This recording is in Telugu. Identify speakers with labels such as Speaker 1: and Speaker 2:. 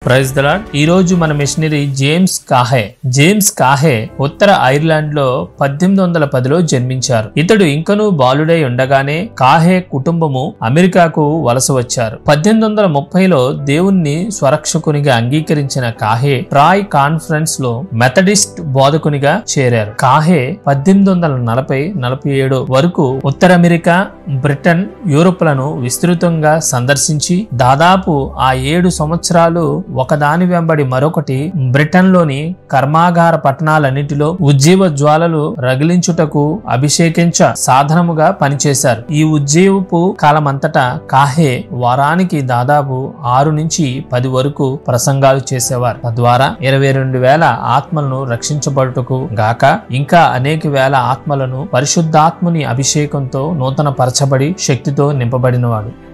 Speaker 1: ప్రైజ్ దలాడ్ ఈ రోజు మన missionary James Caughey James Caughey ఉత్తర ఐర్లాండ్ లో పద్దెనిమిది వందల పదిలో జన్మించారు ఇతడు ఇంకనూ బాలుడై ఉండగానే కాహే కుటుంబము అమెరికాకు వలస వచ్చారు పద్దెనిమిది వందల ముప్పైలో దేవుణ్ణి స్వరక్షకునిగా అంగీకరించిన కాహే ట్రాయ్ కాన్ఫరెన్స్ లో మెథడిస్ట్ బోధకునిగా చేరారు కాహే పద్దెనిమిది వందల నలభై నలభై ఏడు వరకు ఉత్తర అమెరికా బ్రిటన్ యూరోప్లను విస్తృతంగా సందర్శించి దాదాపు ఆ ఏడు సంవత్సరాలు ఒకదాని వెంబడి మరొకటి బ్రిటన్లోని కర్మాగార పట్టణాలన్నిటిలో ఉజ్జీవ జ్వాలలు రగిలించుటకు అభిషేకించ సాధనముగా పనిచేశారు ఈ ఉజ్జీవపు కాలమంతటా కాహే వారానికి దాదాపు ఆరు నుంచి పది వరకు ప్రసంగాలు చేసేవారు తద్వారా ఇరవై రెండు వేల ఆత్మలను రక్షించబడుటకు గాక ఇంకా అనేక వేల ఆత్మలను పరిశుద్ధాత్ముని అభిషేకంతో నూతన పరచబడి శక్తితో నింపబడినవాడు